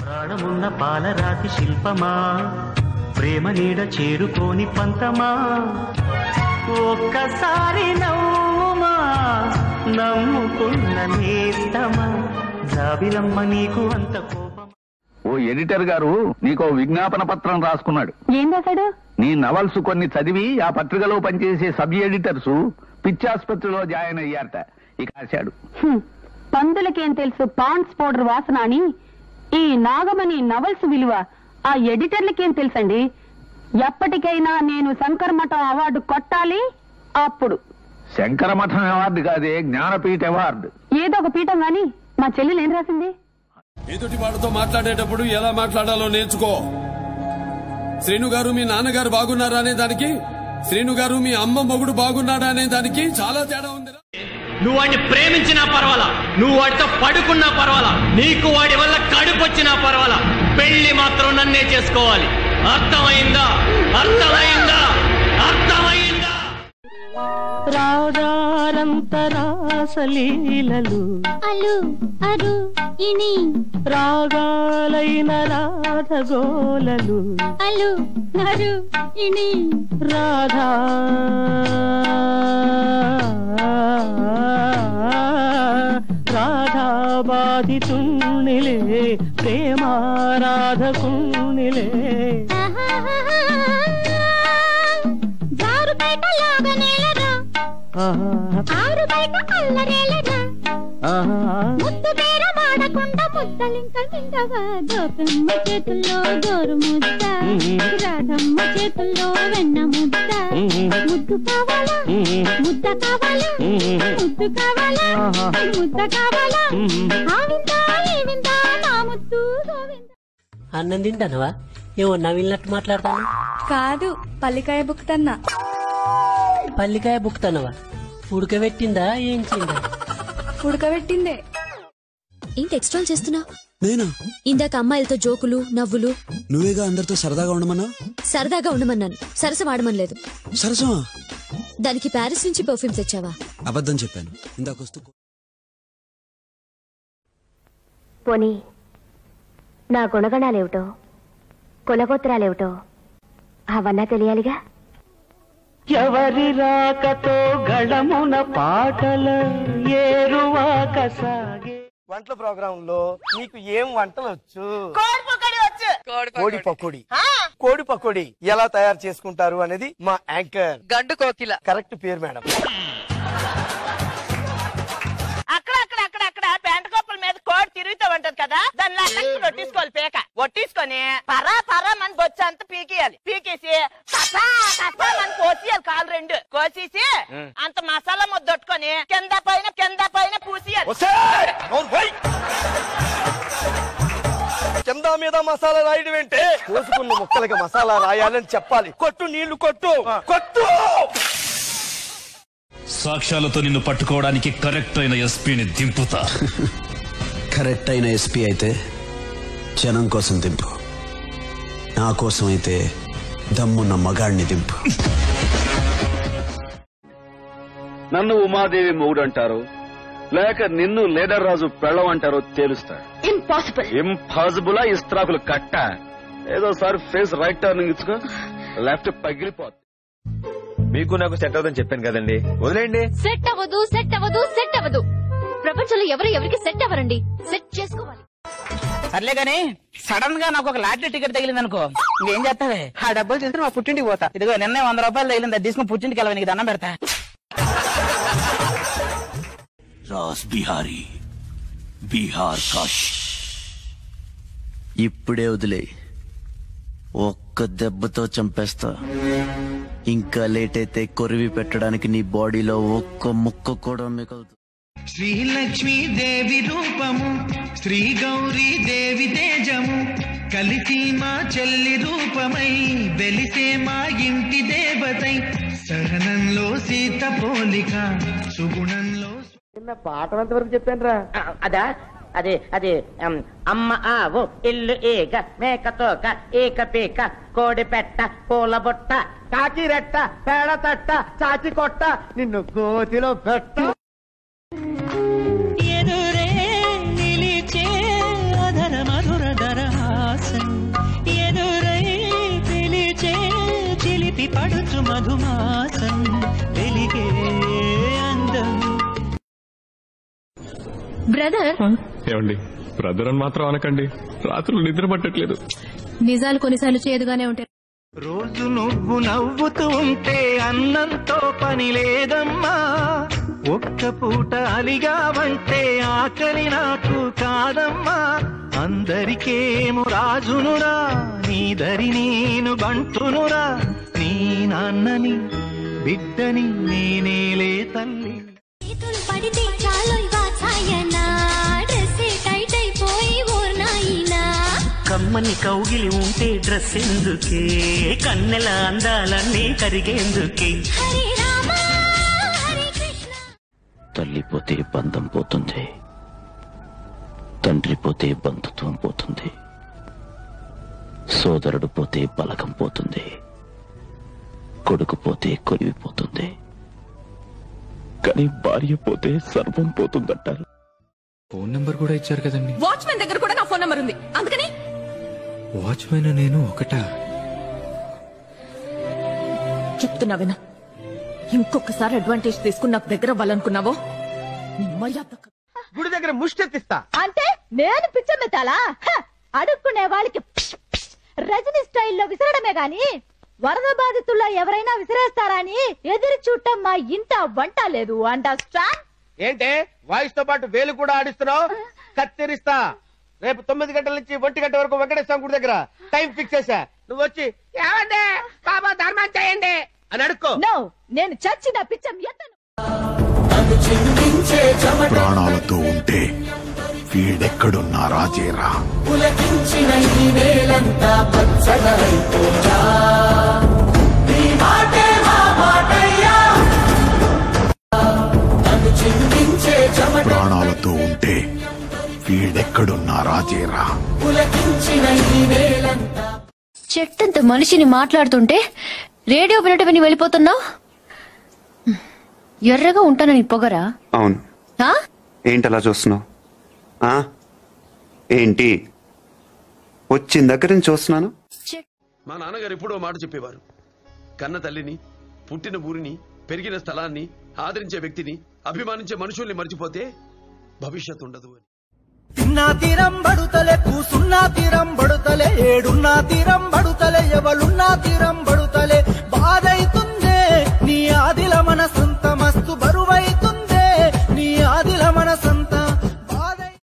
ప్రాణమున్న పాలరాతి శిల్పమా ప్రేమ నీడ చేరుకోని పంతమా ఒక్కసారి నవ్వుమా నమ్ముకున్న నేస్తమా జాబిలమ్మ నీకు అంత కోపం ఓ ఎడిటర్ గారు నీకో విజ్ఞాపన పత్రం రాసుకున్నాడు ఏం రాశాడు నీ నవల్స్ కొన్ని చదివి ఆ పత్రికలో పనిచేసే సబ్ ఎడిటర్స్ పిచ్చాసుపత్రిలో జాయిన్ అయ్యారట ఇక రాశాడు హ్మ్. పందులకేం తెలుసు పాండ్స్ పౌడర్ వాసన అని ఈ నాగమణి నవల్స్ విలువ ఆ ఎడిటర్లకేం తెలుసండి ఎప్పటికైనా నేను శంకర్ మఠం అవార్డు కొట్టాలి అప్పుడు శంకరమఠం అవార్డు కాదే జ్ఞానపీఠ అవార్డు ఏదో ఒక పీఠం గాని మా చెల్లెలు ఏం రాసింది ఎదుటి వాడితో మాట్లాడేటప్పుడు ఎలా మాట్లాడాలో నేర్చుకో శ్రీను గారు మీ నాన్నగారు బాగున్నారా అనే దానికి శ్రీను గారు మీ అమ్మ మొగుడు బాగున్నాడా అనే దానికి చాలా తేడా ఉంది నువ్వు వాడిని ప్రేమించినా పర్వాలా నువ్వు వాడితో పడుకున్నా పర్వాలా నీకు వాడి వల్ల కడుపొచ్చినా పర్వాలా పెళ్లి మాత్రం నన్నే చేసుకోవాలి అర్థమైందా అర్థమైందా అర్థమైందా రాగారంతరాసలీలలు అలు అరు ఇని రాగాలైన రాధగోలలు అలు అరు ఇని రాధా రాధా బాధితుణ్ణిలే ప్రేమారాధకుణ్ణిలే జారు బయట లాగనేలరా ఆరు బయట అల్లరేలరా ముద్దు బేర మాడకుండా ముద్దలింక మింగవా గోపమ్మ చేతుల్లో గోరు ముద్ద రాధమ్మ చేతుల్లో వెన్న ముద్ద ముద్దు కావాలా ముద్ద కావాలా ముద్దు కావాలా ముద్ద కావాలా ఆ విందా ఈ విందా నా ముద్దు గోవిందా అన్నం తింటానవా ఏమో నవ్వినట్టు మాట్లాడతాను కాదు పల్లికాయ బుక్కుతన్నా పల్లికాయ బుక్తానవా ఉడకబెట్టిందా ఏంచిందా ఉడకబెట్టిందే ఏంటి ఎక్స్ట్రా చేస్తున్నా నేనా ఇందాక అమ్మాయిలతో జోకులు నవ్వులు నువ్వేగా అందరితో సరదాగా ఉండమన్నా సరదాగా ఉండమన్నాను సరస వాడమనలేదు సరసమా దానికి ప్యారిస్ నుంచి పర్ఫ్యూమ్స్ తెచ్చావా అబద్ధం చెప్పాను ఇందాకొస్తూ పోనీ నా గుణగణాలేమిటో కులగోత్రాలేమిటో అవన్నా తెలియాలిగా ఎవరి రాకతో గళమున పాటల ఏరువాక సాగే వంటల ప్రోగ్రామ్ లో నీకు ఏం వంటలు వచ్చు కోడి పకోడీ వచ్చు కోడి పకోడి కోడి పకోడి ఎలా తయారు చేసుకుంటారు అనేది మా యాంకర్ గండు కోకిల కరెక్ట్ పేరు మేడం అక్కడ అక్కడ అక్కడ అక్కడ పెంట కొప్పల మీద కోడి తిరుగుతూ ఉంటది కదా దాన్ని అక్కడికి ఒట్టించుకోవాలి పేక ఒట్టించుకొని పరా పరా మన బొచ్చు అంతా పీకేయాలి పీకేసి కసా కసా మన కోసేయాలి కాలు రెండు కోసేసి అంత మసాలా ముద్దొట్టుకొని కింద పైన కింద పైన పూసేయాలి ఒసేయ్! నోరు పోయ్! కింద మీద మసాలా రాయడం ఏంటే కోసుకున్న ముక్కలకి మసాలా రాయాలని చెప్పాలి కొట్టు నీళ్లు కొట్టు కొట్టు సాక్ష్యాలతో నిన్ను పట్టుకోవడానికి కరెక్ట్ అయిన ఎస్పీని దింపుతా కరెక్ట్ అయిన ఎస్పీ అయితే జనం కోసం దింపు నా కోసం అయితే దమ్మున్న మగాడిని దింపు నన్ను ఉమాదేవి మొగుడు అంటారు లేక నిన్ను లీడర్ రాజు పెళ్ళం అంటారో తేలుస్తా ఇంపాసిబుల్ ఇంపాసిబులా ఇస్త్రాకులు కట్ట ఏదో సార్ ఫేస్ రైట్ టర్నింగ్ ఇచ్చుకో లెఫ్ట్ పగిలిపోతుంది మీకు నాకు సెట్ అవుదని చెప్పాను కదండి వదిలేండి సెట్ అవ్వదు సెట్ అవ్వదు సెట్ అవ్వదు ప్రపంచంలో ఎవరు ఎవరికి సెట్ అవ్వరండి సెట్ చేసుకోవాలి సర్లే గాని సడన్ గా నాకు ఒక లాటరీ టికెట్ తగిలింది అనుకో ఇంకేం చేస్తావే ఆ డబ్బులు తీసుకుని మా పుట్టింటికి పోతా ఇదిగో నిన్నే వంద రూపాయలు తగిలింది అది తీసుకుని పుట్టింటికి వెళ్ళవా నీకు దండం పెడతా రాస్ బిహారీ బీహార్ కాష్ ఇప్పుడే వదిలే ఒక్క దెబ్బతో చంపేస్తా ఇంకా లేట్ అయితే కొరివి పెట్టడానికి నీ బాడీలో ఒక్క ముక్క కూడా మిగలదు శ్రీలక్ష్మీ దేవి రూపము శ్రీ గౌరీ దేవి తేజము కలిసి మా చెల్లి రూపమై వెలిసే మా ఇంటి దేవతై సహనంలో సీత పోలిక సుగుణంలో పాఠం ఎంత వరకు చెప్పాను రా అదా అదే అదే ఉమ్, అమ్మ ఆవు ఇల్లు ఏగ మేక తోక ఏక పీక కోడి పెట్ట పూల బుట్ట కాకి రెట్ట పేడ తట్ట చాచి కొట్ట నిన్ను గోతిలో పెట్ట ఎదురే నిలిచే అధర మధుర ధరహా మధుమాసం వెలిగే అందం బ్రదర్ ఏమండి బ్రదర్ అని మాత్రం అనకండి రాత్రులు నిద్ర పట్టట్లేదు నిజాలు కొన్నిసార్లు చేదుగానే ఉంటాయి రోజు నువ్వు నవ్వుతూ ఉంటే అన్నంతో పని లేదమ్మా ఒక్క పూట అలిగావంటే ఆకలి నాకు కాదమ్మా అందరికేమో రాజునురా నీ దరి నేను బంటునురా నీ నాన్నని బిడ్డని నేనేలే తల్లి పడితే చాలు వాచాయనా డ్రెస్ టైట్ అయిపోయి ఓర్నాయినా కమ్మని కౌగిలి ఉంటే డ్రెస్ ఎందుకే కన్నెల అందాలన్నీ కరిగేందుకే హరి రామ హరి కృష్ణ తల్లి పోతే బంధం పోతుంది తండ్రి పోతే బంధుత్వం పోతుంది సోదరుడు పోతే బలగం పోతుంది కొడుకు పోతే కొలివిపోతుంది కానీ భార్య పోతే సర్వం పోతుందంటారు ఫోన్ నంబర్ కూడా ఇచ్చారు కదండి వాచ్మెన్ దగ్గర కూడా నా ఫోన్ నంబర్ ఉంది అందుకని వాచ్మెన్ నేను ఒకటా చెప్తున్నా విను ఇంకొకసారి అడ్వాంటేజ్ తీసుకుని నాకు దగ్గర అవ్వాలనుకున్నావో నీ మర్యాద గుడి దగ్గర ముష్టెత్తిస్తా అంటే నేను పిచ్చమెత్తాలా హ! అడుక్కునే వాళ్ళకి రజనీ స్టైల్లో విసరడమే గాని వరద బాధితుల్లో ఎవరైనా విసిరేస్తారా అని ఎదురు చూడటం మా ఇంట వంట లేదు అండర్స్టాండ్ ఏంటే వాయిస్ తో పాటు వేలు కూడా ఆడిస్తున్నావు కత్తిరిస్తా రేపు తొమ్మిది గంటల నుంచి ఒంటి గంట వరకు వెంకటేశ్వర గుడి దగ్గర టైం ఫిక్స్ చేశా నువ్వు వచ్చి ఏమండి బాబా ధర్మం చేయండి అని అడుక్కో నో నేను చచ్చిన పిచ్చం ఎత్తను ప్రాణాలతో ఉంటే వీడెక్కడున్నా రాజేరా పులకించిన ఈ నేలంతా పచ్చగా అయిపోయా నీ మాటే మా మాటయ్యా నన్ను చిందించే చెమట ప్రాణాలతో ఉంటే వీడెక్కడున్నా రాజేరా పులకించిన ఈ నేలంతా చెట్టంత మనిషిని మాట్లాడుతుంటే రేడియో వినట విని వెళ్ళిపోతున్నావు ఎర్రగా ఉంటానని పొగరా అవును ఆ? ఏంటి అలా చూస్తున్నావు ఆ? ఏంటి వచ్చిన దగ్గర నుంచి చూస్తున్నాను మా నాన్నగారు ఎప్పుడో మాట చెప్పేవారు కన్న తల్లిని పుట్టిన ఊరిని పెరిగిన స్థలాన్ని ఆదరించే వ్యక్తిని అభిమానించే మనుషుల్ని మర్చిపోతే భవిష్యత్తు ఉండదు అని తిన్నా తీరం బడుతలే కూసున్నా తీరం బడుతలే ఏడున్నా తీరం బడుతలే ఎవలున్నా తీరం బడుతలే బాధైతుందే నీ ఆదిల మనసు